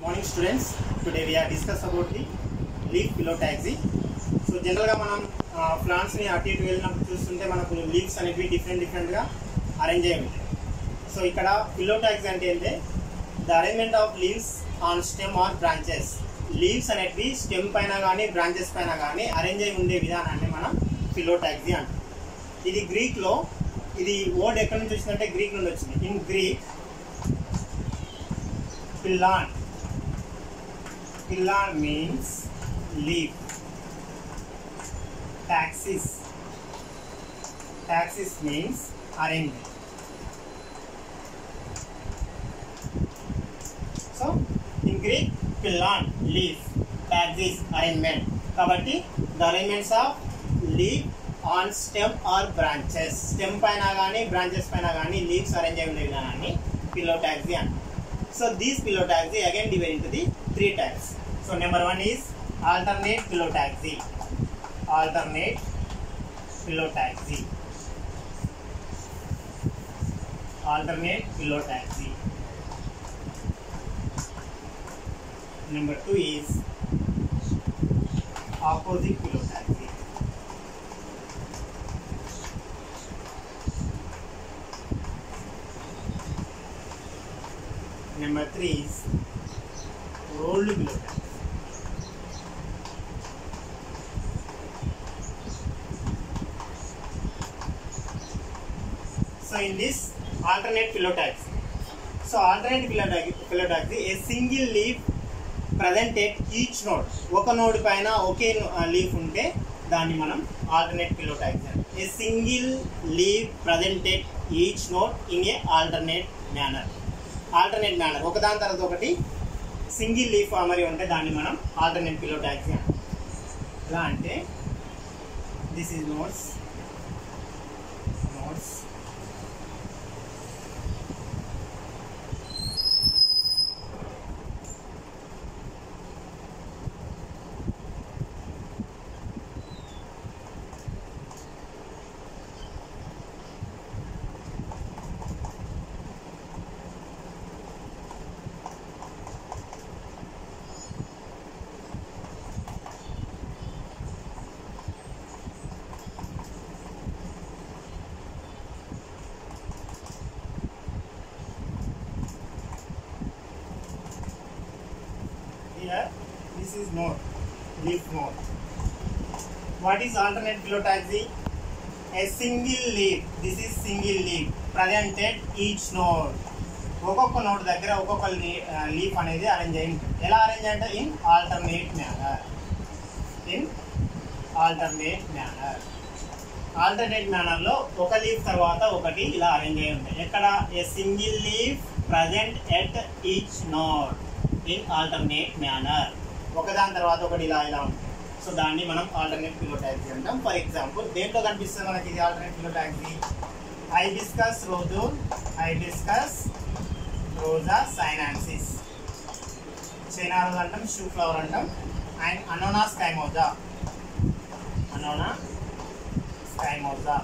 Morning students, today we are discuss about the leaf pillow taxi. So జనరల్గా మనం ప్లాంట్స్ని అటు ఇటు వెళ్ళినప్పుడు చూస్తుంటే మనకు లీవ్స్ అనేవి డిఫరెంట్ డిఫరెంట్గా అరేంజ్ అయి ఉంటాయి సో ఇక్కడ పిల్లో ట్యాక్స్ అంటే ఏంటంటే the arrangement of leaves on stem or branches leaves అనేటివి స్టెమ్ పైన కానీ బ్రాంచెస్ పైన కానీ అరేంజ్ అయి ఉండే విధానాన్ని మనం పిల్లో ట్యాక్సీ అంటాం ఇది గ్రీక్లో ఇది వర్డ్ ఎక్కడి నుంచి వచ్చిందంటే గ్రీక్ నుండి వచ్చింది in Greek phyllon phyllon means leaf taxis taxis means arrangement so in greek pillan leaf taxis arrangement కాబట్టి the arrangements of leaf on stem or branches stem పైన కానీ branches పైన కానీ leaves arrange అయి ఉండే విధానాన్ని pillow taxi అంటాం so these pillow taxi again divided into the three types so number one is alternate pillow taxi alternate pillow taxi alternate pillow taxi number two is opposite pillow taxi number three is rolled pillow taxi So in this alternate phyllotaxy. So alternate phyllotaxy, phyllotaxy a single leaf present at each node. ఒక node పైన ఒకే leaf ఉంటే దాన్ని మనం alternate phyllotaxy a single leaf present at each node in a alternate manner alternate manner ఒకదాని తర్వాత ఒకటి single leaf మరి ఉంటే దాన్ని మనం ఆల్టర్నేట్ ఫిలోటాక్సీ అంటాం ఎలా అంటే this is nodes nodes Here, this is node, leaf node. What is alternate phyllotaxy? A single leaf. This is single leaf present at each node. ఒక్కొక్క నోడ్ దగ్గర ఒక్కొక్క లీఫ్ అనేది అరేంజ్ అయ్యి ఉంటుంది ఎలా అరేంజ్ అంటే in alternate manner in alternate manner alternate మ్యానర్లో ఒక లీఫ్ తర్వాత ఒకటి ఇలా అరేంజ్ అయి ఉంటాయి ఎక్కడ a single leaf present at each node in alternate manner ఒకదాని తర్వాత ఒకటి ఇలా ఇలా ఉంటుంది సో దాన్ని మనం ఆల్టర్నేట్ పిలో ట్యాక్సీ అంటాం ఫర్ ఎగ్జాంపుల్ దేంట్లో కనిపిస్తుంది మనకి ఇది alternate phyllotaxy hibiscus rosa hibiscus rosa sinensis China rose అంటాం షూ ఫ్లవర్ అంటాం and Annona squamosa అనోనా స్కైమోజా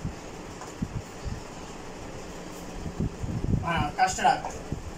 custard apple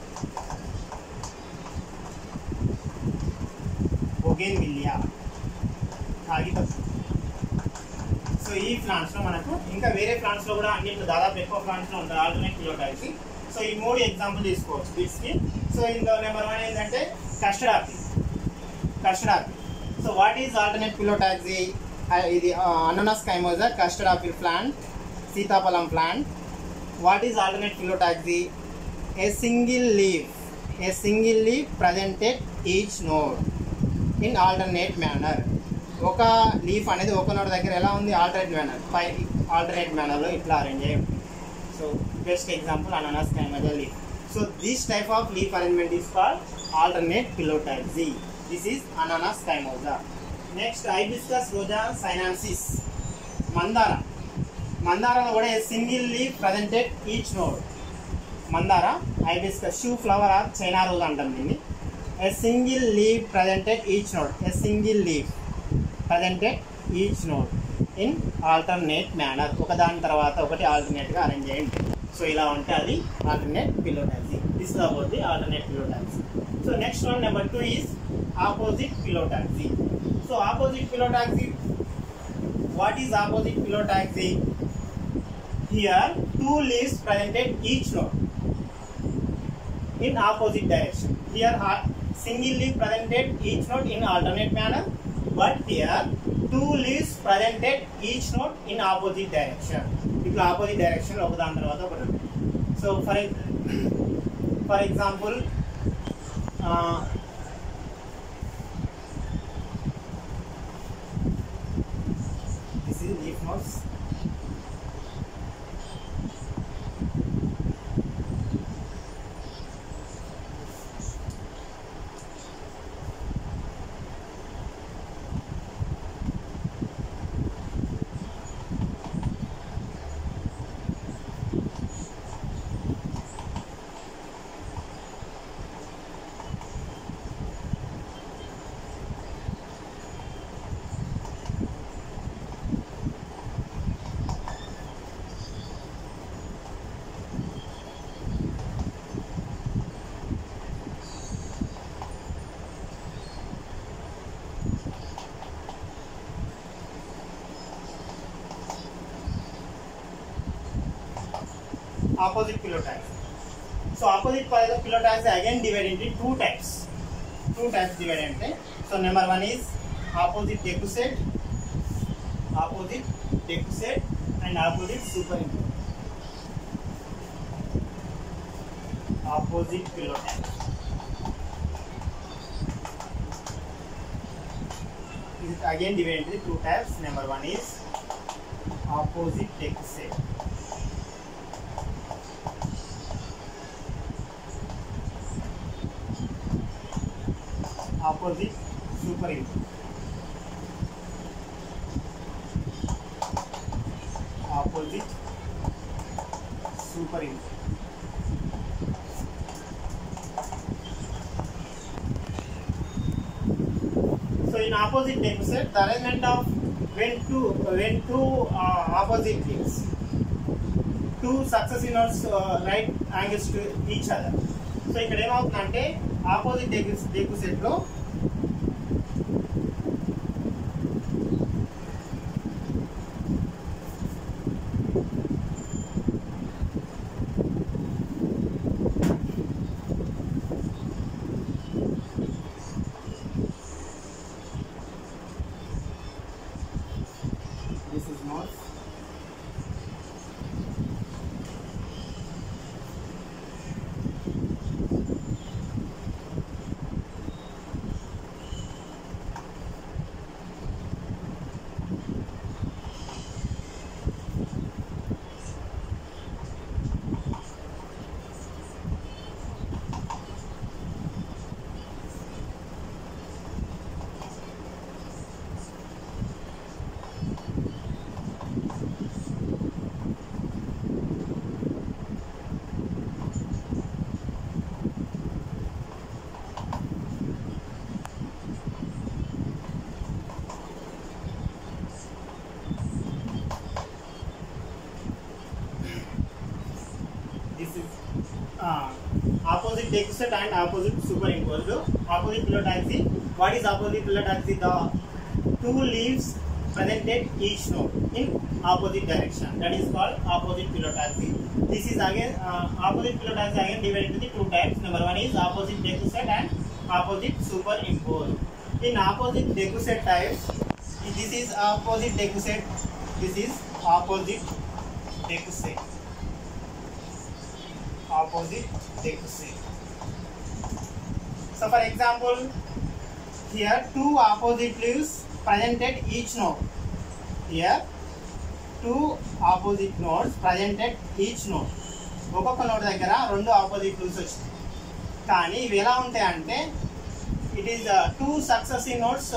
bougainvillea కాగితం సో ఈ ప్లాంట్స్లో మనకు ఇంకా వేరే ప్లాంట్స్లో కూడా అన్నింటిలో దాదాపు ఎక్కువ ప్లాంట్స్లో ఉంటాయి ఆల్టర్నేట్ కిలోటాక్సీ సో ఈ మూడు ఎగ్జాంపుల్ తీసుకోవచ్చు వీటికి సో ఇందులో నెంబర్ వన్ ఏంటంటే custard apple custard apple so what is alternate phyllotaxy ఇది Annona squamosa custard apple plant సీతాఫలం plant what is alternate phyllotaxy a single leaf a single leaf presented each node in alternate manner ఒక leaf అనేది ఒక node దగ్గర ఎలా ఉంది alternate manner పై alternate మ్యానర్లో ఇట్లా అరేంజ్ అయ్యి ఉంటుంది so best example Annona squamosa leaf so this type of leaf arrangement is called alternate phyllotaxy this is Annona squamosa next hibiscus rosa sinensis మందార మందారలో కూడా single leaf presented each node మందార hibiscus shoe flower or China rose అంటాం దీన్ని a single leaf presented each node a single leaf presented each node in alternate manner ఒకదాని తర్వాత ఒకటి alternate గా అరేంజ్ చేయండి సో ఇలా ఉంటే అది alternate phyllotaxy this about the alternate phyllotaxy so so next one number two is opposite phyllotaxy so opposite phyllotaxy what is opposite phyllotaxy here two leaves presented each node in opposite direction here ha- single leaf presented each node in alternate manner but here two leaves presented each node in opposite direction ఇట్లా opposite direction ఒక దాని తర్వాత ఒకటి so for for example this is leaf nodes opposite pilotax. So opposite pil- pilotax again divided into two types. Two types divided into. So number one is opposite decussate, opposite decussate and opposite superimpose. Opposite pilotax. It is again divided into two types. Number one is opposite decussate. opposite superimpose. Opposite superimpose. So in opposite deficit, the arrangement of when two when two uh, opposite leaves, two successive nodes uh, right angles to each other. So ఇక్కడ ఏమవుతుందంటే opposite decussate లో this is not this is uh, opposite decussate and opposite superimposed. Opposite pilotaxy. What is opposite pilotaxy? The two leaves presented each node in opposite direction. That is called opposite pilotaxy. This is again uh, opposite pilotaxy again divided into the two types. Number one is opposite decussate and opposite superimposed. In opposite decussate types, this is opposite decussate. This is opposite decussate. opposite decussate. So for example, here two opposite leaves presented each node. Here two opposite nodes presented each node. ఒక్కొక్క node దగ్గర రెండు opposite leaves వచ్చినాయి కానీ ఇవి ఎలా ఉంటాయి అంటే it is two successive nodes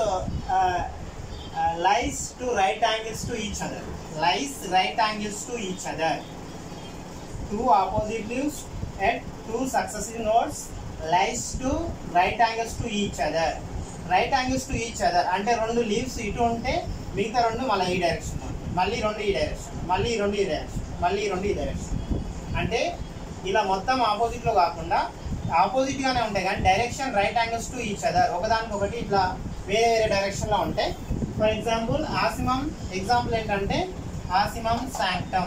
lies to right angles to each other lies right angles to each other two opposite leaves at two successive nodes lies to right angles to each other right angles to each other అంటే రెండు leaves ఇటు ఉంటే మిగతా రెండు మళ్ళీ ఈ direction మళ్ళీ రెండు ఈ డైరెక్షన్ మళ్ళీ ఈ రెండు ఈ డైరెక్షన్ మళ్ళీ ఈ రెండు ఈ డైరెక్షన్ అంటే ఇలా మొత్తం ఆపోజిట్లో కాకుండా ఆపోజిట్ గానే ఉంటాయి కానీ direction right angles to each other ఒకదానికొకటి ఇట్లా వేరే వేరే డైరెక్షన్ లో ఉంటాయి ఫర్ ఎగ్జాంపుల్ ఆసిమం ఎగ్జాంపుల్ ఏంటంటే Ocimum sanctum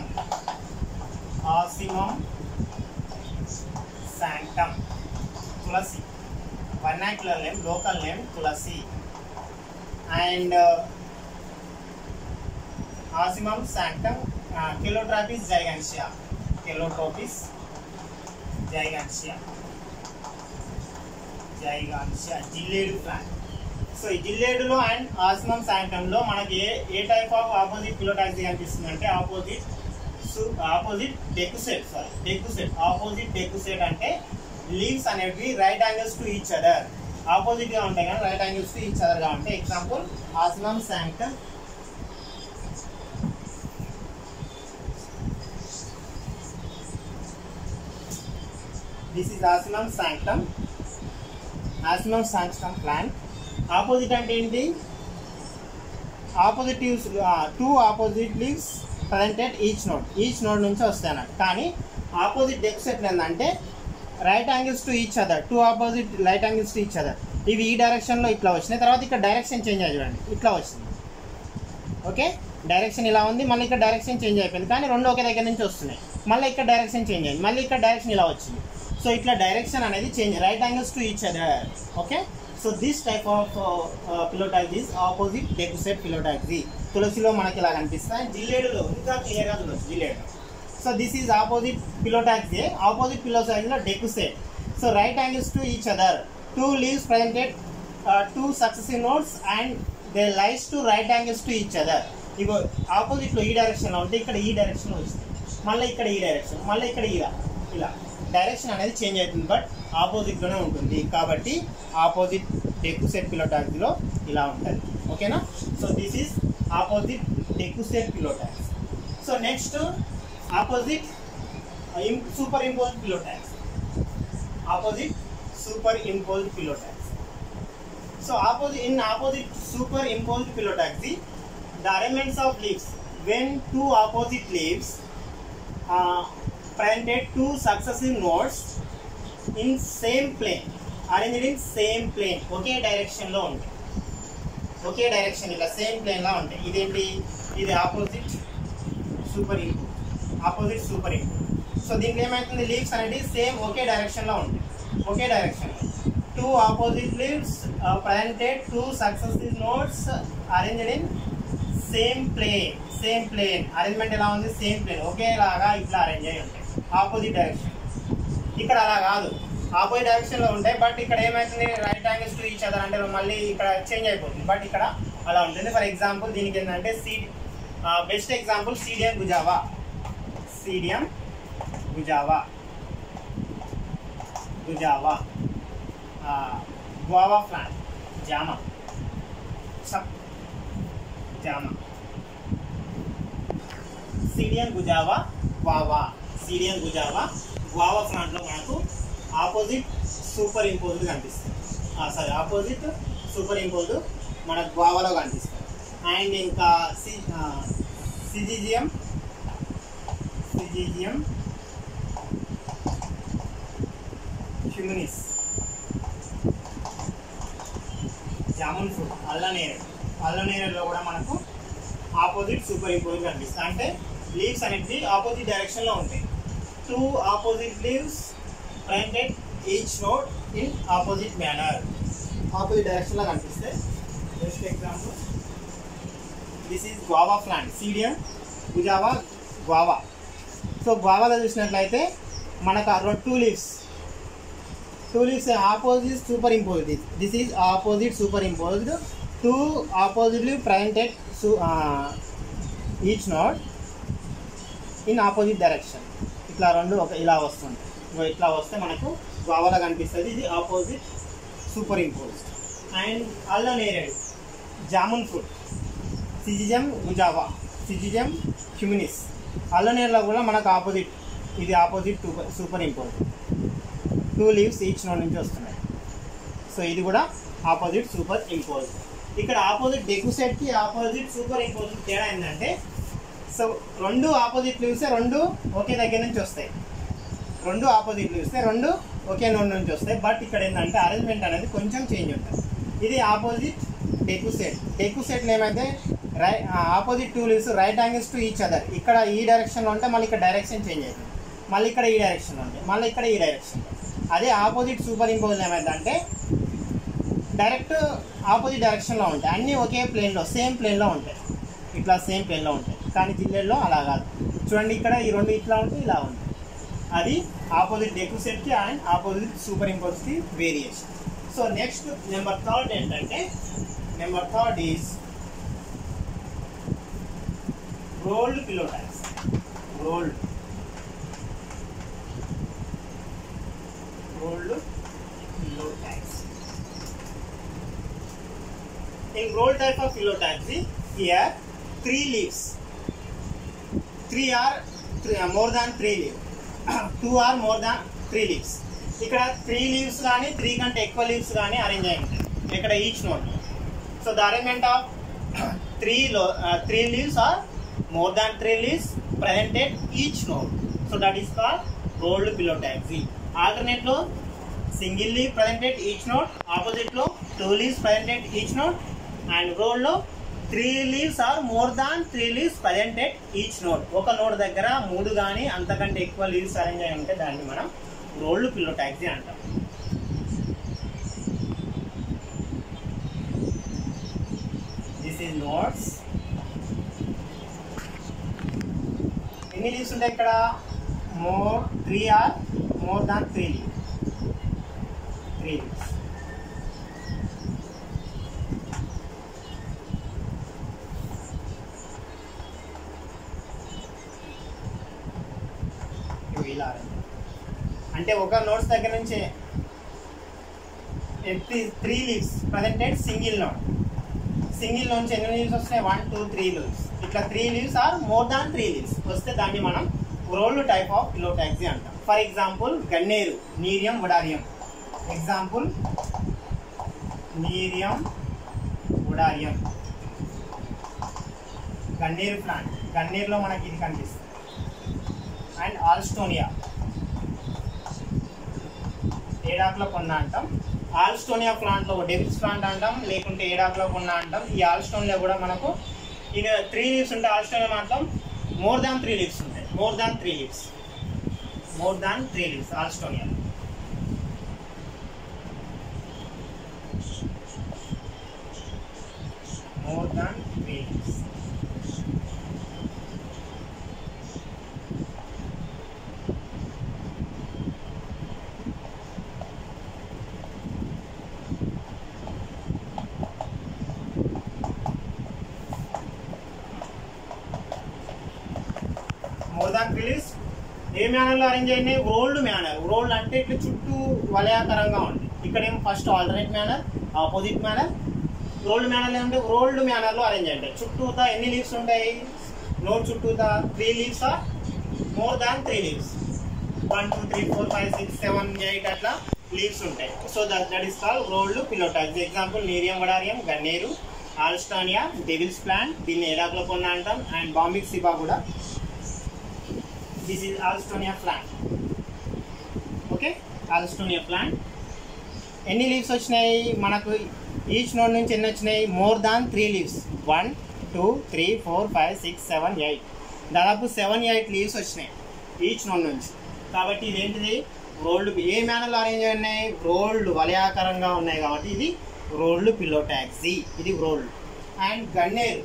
Ocimum sanctum tulsi vernacular name local name tulsi and Ocimum sanctum Calotropis gigantea Calotropis gigantea gigantea జిల్లేడు ప్లాంట్ సో ఈ జిల్లేడులో అండ్ ఆసిమం శాంక్టంలో మనకి a a type of opposite phyllotaxy కనిపిస్తుంది అంటే opposite opposite decussate sorry decussate opposite decussate అంటే leaves అనేవి right angles to each other opposite గా ఉంటాయి కానీ right angles to each other గా ఉంటాయి example Ocimum sanctum this is ఆసిమం sanctum Ocimum sanctum plant opposite అంటే ఏంటి opposite leaves two opposite leaves presented each node each node నుంచి వస్తాయి అన్నట్టు కానీ ఆపోజిట్ డెక్స్ ఎట్లా ఏంటంటే right angles to each other two opposite right angles to each other ఇవి ఈ డైరెక్షన్లో ఇట్లా వచ్చినాయి తర్వాత ఇక్కడ డైరెక్షన్ చేంజ్ అయ్యి చూడండి ఇట్లా వచ్చింది ఓకే డైరెక్షన్ ఇలా ఉంది మళ్ళీ ఇక్కడ డైరెక్షన్ చేంజ్ అయిపోయింది కానీ రెండు ఒకే దగ్గర నుంచి వస్తున్నాయి మళ్ళీ ఇక్కడ డైరెక్షన్ చేంజ్ అయింది మళ్ళీ ఇక్కడ డైరెక్షన్ ఇలా వచ్చింది సో ఇట్లా డైరెక్షన్ అనేది change right angles to each other okay so this type of phyllotaxy is opposite decussate phyllotaxy తులసిలో మనకి ఇలా కనిపిస్తాయి జిల్లేడులో ఇంకా క్లియర్గా చూడొచ్చు జిల్లేడు so this is opposite phyllotaxy opposite పిలోటాక్సీలో decussate so right angles to each other two leaves presented two successive nodes and they lies to right angles to each other ఇగో ఆపోజిట్లో ఈ డైరెక్షన్లో ఉంటే ఇక్కడ ఈ డైరెక్షన్లో వస్తుంది మళ్ళీ ఇక్కడ ఈ డైరెక్షన్ మళ్ళీ ఇక్కడ ఇలా ఇలా డైరెక్షన్ అనేది చేంజ్ అవుతుంది బట్ ఆపోజిట్లోనే ఉంటుంది కాబట్టి ఆపోజిట్ డెకుసెట్ పిలోటాక్సీలో ఇలా ఉంటుంది ఓకేనా so this is opposite decussate phyllotaxis so next opposite superimpose phyllotaxis opposite super superimposed phyllotaxis So opposite in opposite superimposed phyllotaxy, the arrangements of leaves when two opposite leaves uh, presented two successive nodes in same plane, arranged in same plane, ఒకే direction లో ఉంటాయి ఒకే direction ఇలా same plane లా ఉంటాయి ఇదేంటి ఇది opposite superimpose opposite superimpose so దీంట్లో ఏమవుతుంది లీవ్స్ అనేది సేమ్ ఒకే డైరెక్షన్ లో ఉంటాయి ఒకే డైరెక్షన్ లో two opposite leaves uh, presented two successive nodes uh, arranged in same plane same plane arrangement ఎలా ఉంది సేమ్ ప్లేన్ ఒకేలాగా ఇట్లా అరేంజ్ అయి ఉంటాయి ఆపోజిట్ డైరెక్షన్ ఇక్కడ అలా కాదు ఆపోజిట్ డైరెక్షన్ లో ఉంటాయి బట్ ఇక్కడ ఏమవుతుంది right angles to each other అంటే మళ్ళీ ఇక్కడ చేంజ్ అయిపోతుంది బట్ ఇక్కడ అలా ఉంటుంది ఫర్ ఎగ్జాంపుల్ దీనికి ఏంటంటే seed best example Psidium guajava Psidium guajava guajava guava plant jama sap jama Psidium guajava guava Psidium guajava guava plant లో మనకు ఆపోజిట్ సూపర్ ఇంపోజ్డ్ కనిపిస్తుంది సారీ ఆపోజిట్ సూపర్ ఇంపోజ్డ్ మన గువావాలో కనిపిస్తుంది అండ్ ఇంకా సి సిజిజియం సిజిజియం హ్యూమినిస్ జామున్ ఫ్రూట్ అల్లనేరేడు అల్లనేరేడులో కూడా మనకు ఆపోజిట్ సూపర్ ఇంపోజ్ కనిపిస్తుంది అంటే లీవ్స్ అనేది ఆపోజిట్ డైరెక్షన్లో ఉంటాయి two opposite leaves presented each node in opposite manner opposite డైరెక్షన్లో కనిపిస్తాయి best example this is guava plant Psidium guajava guava so గ్వావాలో చూసినట్లయితే మనకు ఆ రెండు two leaves two leaves are opposite superimposed. This is opposite superimposed. Two oppositely presented so, uh, each node in opposite direction. ఇట్లా రెండు ఒక ఇలా వస్తుంది ఇగో ఇట్లా వస్తే మనకు గోవాలో కనిపిస్తుంది ఇది ఆపోజిట్ సూపర్ ఇంపోజ్ అండ్ అల్ల నేరేడు జామున్ ఫ్రూట్ సిజిజం గుజావా సిజిజం హ్యూమినిస్ అల్ల నేరులో కూడా మనకు ఆపోజిట్ ఇది opposite super superimpose two leaves each node నుంచి వస్తున్నాయి సో ఇది కూడా ఆపోజిట్ సూపర్ ఇంపోజ్ ఇక్కడ ఆపోజిట్ డెకుసెట్కి ఆపోజిట్ సూపర్ ఇంపోజ్ తేడా ఏంటంటే సో రెండు ఆపోజిట్ లీవ్స్ రెండు ఒకే దగ్గర నుంచి వస్తాయి రెండు ఆపోజిట్ లీవ్స్ రెండు ఒకే నోడ్ నుంచి వస్తాయి బట్ ఇక్కడ ఏంటంటే అరేంజ్మెంట్ అనేది కొంచెం చేంజ్ ఉంటుంది ఇది ఆపోజిట్ డెకు సెట్ డెకు సెట్లు ఏమైతే రై opposite two leaves right angles to each other ఇక్కడ ఈ డైరెక్షన్లో ఉంటే మళ్ళీ ఇక్కడ డైరెక్షన్ చేంజ్ అవుతుంది మళ్ళీ ఇక్కడ ఈ డైరెక్షన్లో ఉంటాయి మళ్ళీ ఇక్కడ ఈ డైరెక్షన్ అదే ఆపోజిట్ సూపర్ ఇంపోజ్ ఏమైందంటే డైరెక్ట్ ఆపోజిట్ డైరెక్షన్లో ఉంటాయి అన్నీ ఒకే ప్లేన్లో సేమ్ ప్లేన్లో ఉంటాయి ఇట్లా సేమ్ ప్లేన్లో ఉంటాయి కానీ జిల్లెల్లో అలా కాదు చూడండి ఇక్కడ ఈ రెండు ఇట్లా ఉంటాయి ఇలా ఉంటాయి అది ఆపోజిట్ డెకు సెట్కి అండ్ ఆపోజిట్ సూపర్ ఇంపోజ్కి variation so next number third ఏంటంటే number third is whorled phyllotaxis whorled rolled pillow taxi. In rolled type of pillow taxi, here three leaves. Three are three, uh, more than three leaves. Two are more than three leaves. ఇక్కడ three leaves కానీ three కంటే ఎక్కువ leaves కానీ arrange అయి ఉంటాయి ఇక్కడ each node so the arrangement of three లో three leaves or more than three leaves presented each node so that is call whorled phyllotaxy alternate లో single leaf presented each node opposite లో two leaves presented each node and whorl లో three leaves or more than three leaves presented each node ఒక note దగ్గర మూడు కానీ అంతకంటే ఎక్కువ leaves arrange అయి ఉంటే దాన్ని మనం రోల్డ్ పిల్లో ట్యాక్సీ అంటాం దిస్ ఈజ్ నోట్స్ ఎన్ని లీవ్స్ ఉంటాయి ఇక్కడ more three or more than three leaf three leaves ఇవి ఇలా arrange. అంటే ఒక నోట్స్ దగ్గర నుంచి three leaves presented single node single నుంచి ఎన్ని లీవ్స్ వస్తాయి వన్ టూ త్రీ లీవ్స్ ఇట్లా three leaves or more than three leaves వస్తే దాన్ని మనం whorled type of phyllotaxy అంటాం ఫర్ ఎగ్జాంపుల్ గన్నేరు నీరియం ఉడారియం ఎగ్జాంపుల్ నీరియం ఉడారియం గన్నేరు ప్లాంట్ గన్నేరులో మనకి ఇది కనిపిస్తుంది అండ్ ఆల్స్టోనియా ఏడాకులో కొన్న అంటాం ఆల్స్టోనియా ప్లాంట్లో డెవిల్స్ ప్లాంట్ అంటాం లేకుంటే ఏడాకులో కొన్న అంటాం ఈ ఆల్స్టోనియా కూడా మనకు ఇక త్రీ లీవ్స్ ఉంటే ఆల్స్టోనియా మాత్రం మోర్ దాన్ త్రీ లీవ్స్ ఉంటాయి more than three leaves more than three leaves Alstonia more than three leaves more than release a మేనర్లో అరేంజ్ అయింది రోల్డ్ మేనర్ రోల్డ్ అంటే ఇట్లా చుట్టూ వలయాకరంగా ఉంది ఇక్కడ ఏమో first alternate manner opposite manner whorled manner అంటే రోల్డ్ మేనర్లో అరేంజ్ అయ్యాయి చుట్టూతా ఎన్ని లీవ్స్ ఉంటాయి నోట్ చుట్టూతా three leaves or more than three leaves one two three four five six seven eight అట్లా లీవ్స్ ఉంటాయి so that that is call whorled phyllotaxis example Nerium odorum గన్నేరు ఆల్స్టానియా డెవిల్స్ ప్లాంట్ దీన్ని ఎడాకులో కొన్న అంటాం and Bombax ceiba కూడా this is Alstonia plant okay Alstonia plant ఎన్ని leaves వచ్చినాయి మనకు ఈచ్ నోడ్ నుంచి ఎన్ని వచ్చినాయి more than three leaves one two three four five six seven eight దాదాపు సెవెన్ ఎయిట్ లీవ్స్ వచ్చినాయి ఈచ్ నోడ్ నుంచి కాబట్టి ఇదేంటిది రోల్డ్ ఏ మేనర్లో అరేంజ్ ఉన్నాయి రోల్డ్ వలయాకారంగా ఉన్నాయి కాబట్టి ఇది రోల్డ్ పిల్లో ట్యాక్సీ ఇది రోల్డ్ అండ్ గన్నేరు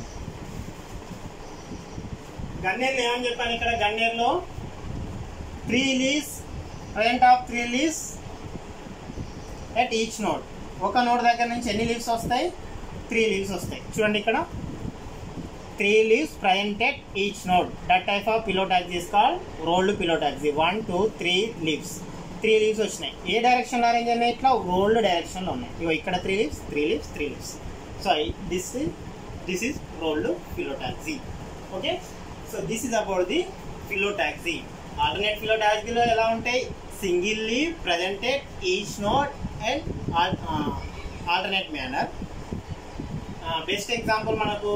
గన్నేరులో ఏమని చెప్పాను ఇక్కడ గన్నేరులో three leaves present of three leaves at each node ఒక నోడ్ దగ్గర నుంచి ఎన్ని లీవ్స్ వస్తాయి త్రీ లీవ్స్ వస్తాయి చూడండి ఇక్కడ three leaves presented each node that type of phyllotaxy called whorled phyllotaxy one two three leaves three leaves వచ్చినాయి a డైరెక్షన్లో అరేంజ్ అయినాయి ఇట్లా రోల్డ్ డైరెక్షన్లో ఉన్నాయి ఇగో ఇక్కడ three leaves three leaves three leaves so this this is whorled phyllotaxy okay so this is about the phyllotaxy alternate ఫిలో టాక్సీలో ఎలా ఉంటాయి single leaf presented each node and alternate manner best example మనకు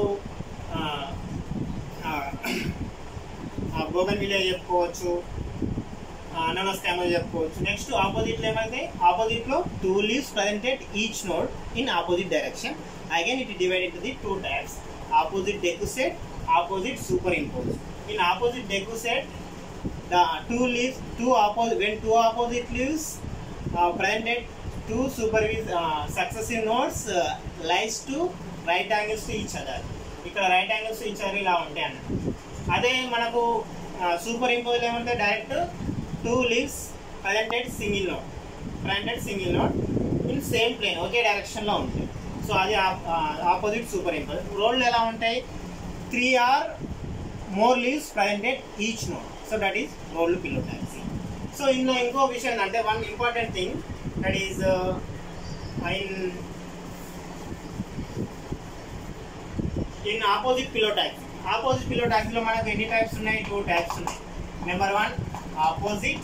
బోగన్ village చెప్పుకోవచ్చు అనోనోస్కామ్ అని చెప్పుకోవచ్చు next ఆపోజిట్లో ఏమైతే ఆపోజిట్లో two leaves presented each node in opposite direction again it divide into the two types opposite decussate opposite superimpose in opposite decussate the two leaves two opposite when two opposite leaves uh, presented two supervis uh, successive nodes uh, lies to right angles to each other ఇక్కడ right angles to each other ఇలా ఉంటాయి అన్నమాట అదే మనకు superimpose ఏమంటే direct two leaves presented single node presented single node in same plane ఒకే డైరెక్షన్లో ఉంటాయి సో అది ఆపోజిట్ సూపర్ ఇంపోజ్ రోడ్లు ఎలా ఉంటాయి three or more leaves presented each node so that is whorled phyllotaxy so ఇందులో ఇంకో విషయం అంటే one important thing that is in in opposite phyllotaxy opposite పిల్లో టాక్సీలో మనకు ఎన్ని టైప్స్ ఉన్నాయి టూ టైప్స్ ఉన్నాయి number one opposite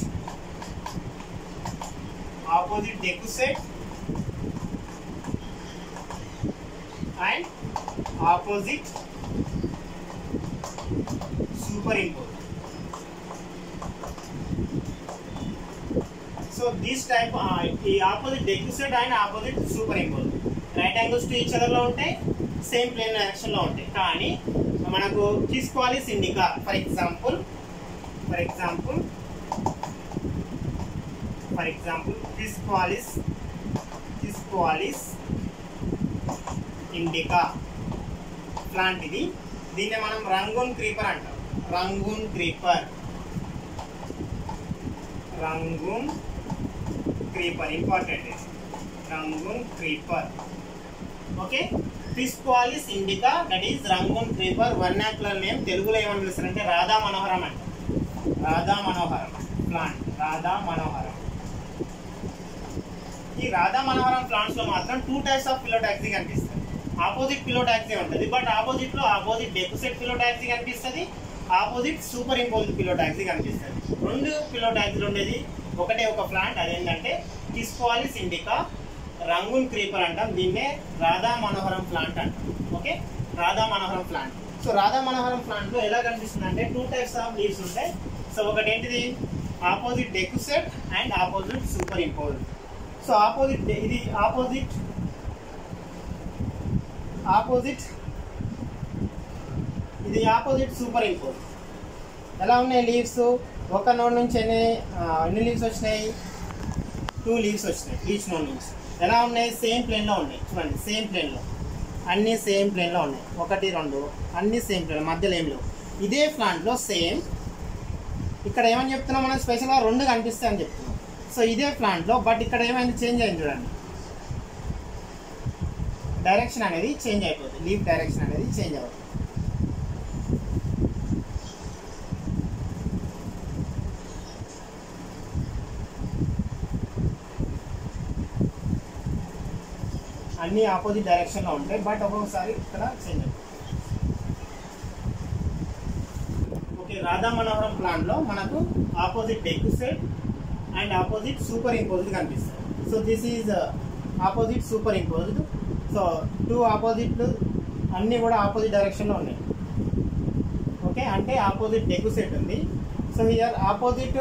opposite decussate and opposite superimpose so this type ఈ opposite decussate and opposite superimpose right angles to each అదర్లో ఉంటాయి same plane డైరెక్షన్లో ఉంటాయి కానీ మనకు తీసుకోవాలి సిండికా for example for example for example తీసుకోవాలిస్ తీసుకోవాలిస్ ఇండికా లాంటిది దీన్ని మనం రంగూన్ క్రీపర్ అంటాం Rangoon creeper Rangoon creeper important Rangoon creeper okay ఫిస్క్వాలిస్ indica that is Rangoon creeper vernacular name తెలుగులో ఏమని పిలుస్తారంటే రాధా మనోహరం అంట రాధా మనోహరం ప్లాంట్ రాధా మనోహరం ఈ రాధా మనోహరం ప్లాంట్స్ లో మాత్రం టూ టైప్స్ ఆఫ్ పిలోటాక్సీ కనిపిస్తాయి ఆపోజిట్ పిలోటాక్సీ ఉంటుంది బట్ ఆపోజిట్ లో ఆపోజిట్ డెకుసెట్ పిలోటాక్సీ కనిపిస్తుంది ఆపోజిట్ సూపర్ ఇంపోజ్ పిలోటాక్సీ కనిపిస్తుంది రెండు పిలోటాక్సీలు ఉండేది ఒకటే ఒక ప్లాంట్ అదేంటంటే కిస్పాలిస్ ఇండికా రంగున్ క్రీపర్ అంటాం దీన్నే రాధా మనోహరం ప్లాంట్ అంటాం ఓకే రాధా మనోహరం ప్లాంట్ సో రాధా మనోహరం ప్లాంట్ లో ఎలా కనిపిస్తుంది అంటే టూ టైప్స్ ఆఫ్ లీవ్స్ ఉంటాయి సో ఒకటి ఏంటిది opposite decussate and opposite superimpose so opposite ఇది ఆపోజిట్ ఆపోజిట్ ఇది ఆపోజిట్ సూపర్ ఇంపోజ్ ఎలా ఉన్నాయి లీవ్స్ ఒక నోడ్ నుంచి ఎన్ని ఆ, ఎన్ని లీవ్స్ వచ్చినాయి టూ లీవ్స్ వచ్చినాయి ఈచ్ నోడ్ నుంచి ఎలా ఉన్నాయి సేమ్ ప్లేన్లో ఉన్నాయి చూడండి సేమ్ ప్లేన్లో అన్నీ సేమ్ ప్లేన్లో ఉన్నాయి ఒకటి రెండు అన్నీ సేమ్ ప్లేన్ మధ్యలో ఏం లేవు ఇదే ప్లాంట్లో సేమ్ ఇక్కడ ఏమని చెప్తున్నాం మనం స్పెషల్గా రెండు కనిపిస్తాయి అని చెప్తున్నాం సో ఇదే ప్లాంట్లో బట్ ఇక్కడ ఏమైంది చేంజ్ అయింది చూడండి డైరెక్షన్ అనేది చేంజ్ అయిపోతుంది లీవ్ డైరెక్షన్ అనేది చేంజ్ అవుతుంది అన్ని ఆపోజిట్ డైరెక్షన్లో ఉంటాయి బట్ ఒక్కొక్కసారి ఇక్కడ చేంజ్ అవుతుంది ఓకే రాధా మనోహరం ప్లాంట్లో మనకు opposite decussate and opposite super imposed కనిపిస్తాయి so this is opposite super imposed so two opposite అన్నీ కూడా ఆపోజిట్ డైరెక్షన్లో ఉన్నాయి ఓకే అంటే ఆపోజిట్ డెక్యుసెట్ ఉంది so here opposite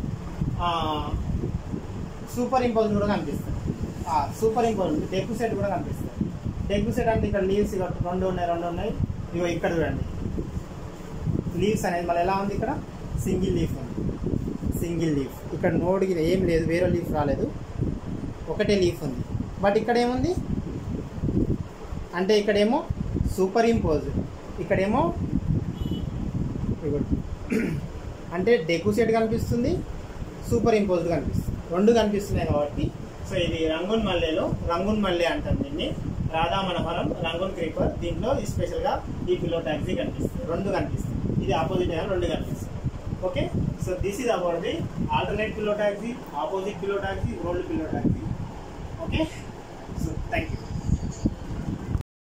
superimpose కూడా కనిపిస్తుంది సూపర్ ఇంపోజ్ డెక్కు సెట్ కూడా కనిపిస్తుంది డెక్కు సెట్ అంటే ఇక్కడ లీవ్స్ ఇక్కడ రెండు ఉన్నాయి రెండు ఉన్నాయి ఇగో ఇక్కడ చూడండి లీవ్స్ అనేది మళ్ళీ ఎలా ఉంది ఇక్కడ సింగిల్ లీఫ్ ఉంది సింగిల్ లీఫ్ ఇక్కడ నోడ్ ఇది ఏం లేదు వేరే లీఫ్ రాలేదు ఒకటే లీఫ్ ఉంది బట్ ఇక్కడ ఏముంది అంటే ఇక్కడేమో సూపర్ ఇంపోజ్ ఇక్కడేమో ఇగోండి. అంటే డెకు సెట్ కనిపిస్తుంది సూపర్ ఇంపోజ్డ్ కనిపిస్తుంది రెండు కనిపిస్తున్నాయి కాబట్టి సో ఇది రంగున్ మల్లెలో రంగున్ మల్లె అంటాం దీన్ని రాధా మనోహరం రంగున్ క్రీపర్ దీంట్లో ఈ స్పెషల్గా ఈ పిల్లో టాక్సీ కనిపిస్తుంది రెండు కనిపిస్తుంది ఇది ఆపోజిట్ అయినా రెండు కనిపిస్తుంది okay so this is about the alternate phyllotaxy opposite phyllotaxy whorled phyllotaxy okay so thank you